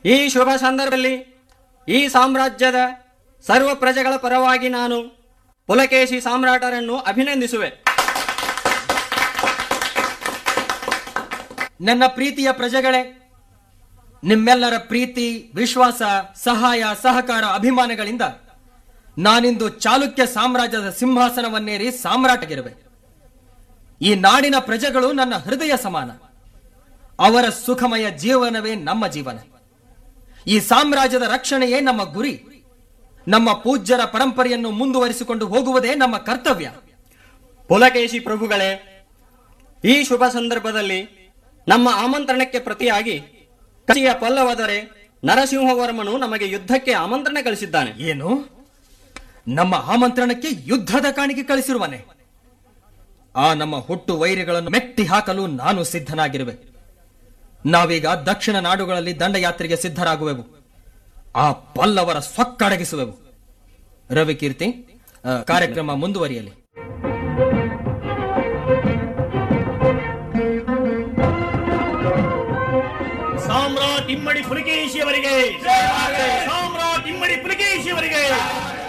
ಈ ಶುಭ ಸಂದರ್ಭದಲ್ಲಿ ಈ ಸಾಮ್ರಾಜ್ಯದ ಸರ್ವ ಪ್ರಜೆಗಳ ಪರವಾಗಿ ನಾನು ಪುಲಕೇಶಿ ಸಾಮ್ರಾಟರನ್ನು ಅಭಿನಂದಿಸುವೆ ನನ್ನ ಪ್ರೀತಿಯ ಪ್ರಜೆಗಳೇ ನಿಮ್ಮೆಲ್ಲರ ಪ್ರೀತಿ ವಿಶ್ವಾಸ ಸಹಾಯ ಸಹಕಾರ ಅಭಿಮಾನಗಳಿಂದ ನಾನಿಂದು ಚಾಲುಕ್ಯ ಸಾಮ್ರಾಜ್ಯದ ಸಿಂಹಾಸನವನ್ನೇರಿ ಸಾಮ್ರಾಟಗಿರುವೆ ಈ ನಾಡಿನ ಪ್ರಜೆಗಳು ನನ್ನ ಹೃದಯ ಸಮಾನ ಅವರ ಸುಖಮಯ ಜೀವನವೇ ನಮ್ಮ ಜೀವನ ಈ ಸಾಮ್ರಾಜ್ಯದ ರಕ್ಷಣೆಯೇ ನಮ್ಮ ಗುರಿ ನಮ್ಮ ಪೂಜ್ಯರ ಪರಂಪರೆಯನ್ನು ಮುಂದುವರಿಸಿಕೊಂಡು ಹೋಗುವುದೇ ನಮ್ಮ ಕರ್ತವ್ಯ ಪುಲಕೇಶಿ ಪ್ರಭುಗಳೇ ಈ ಶುಭ ಸಂದರ್ಭದಲ್ಲಿ ನಮ್ಮ ಆಮಂತ್ರಣಕ್ಕೆ ಪ್ರತಿಯಾಗಿ ಕಚಿಯ ಪಲ್ಲವದರೆ ನರಸಿಂಹವರ್ಮನು ನಮಗೆ ಯುದ್ಧಕ್ಕೆ ಆಮಂತ್ರಣ ಕಳಿಸಿದ್ದಾನೆ ಏನು ನಮ್ಮ ಆಮಂತ್ರಣಕ್ಕೆ ಯುದ್ಧದ ಕಾಣಿಕೆ ಕಳಿಸಿರುವನೆ ಆ ನಮ್ಮ ಹುಟ್ಟು ವೈರಿಗಳನ್ನು ಮೆಟ್ಟಿ ಹಾಕಲು ನಾನು ಸಿದ್ಧನಾಗಿರುವೆ ನಾವೀಗ ದಕ್ಷಿಣ ನಾಡುಗಳಲ್ಲಿ ದಂಡಯಾತ್ರೆಗೆ ಸಿದ್ಧರಾಗುವೆವು ಆ ಪಲ್ಲವರ ಸೊಕ್ಕಡಗಿಸುವೆವು ರವಿಕೀರ್ತಿ ಆ, ಕಾರ್ಯಕ್ರಮ ಮುಂದುವರಿಯಲಿ ಸಾಮ್ರಾಟ್ ಇಮ್ಮಡಿ ಪುಲಿಕೇಶಿಯವರಿಗೆ ಸಾಮ್ರಾಟ್ ಇಮ್ಮಡಿ ಪುಲಿಕೇಶಿಯವರಿಗೆ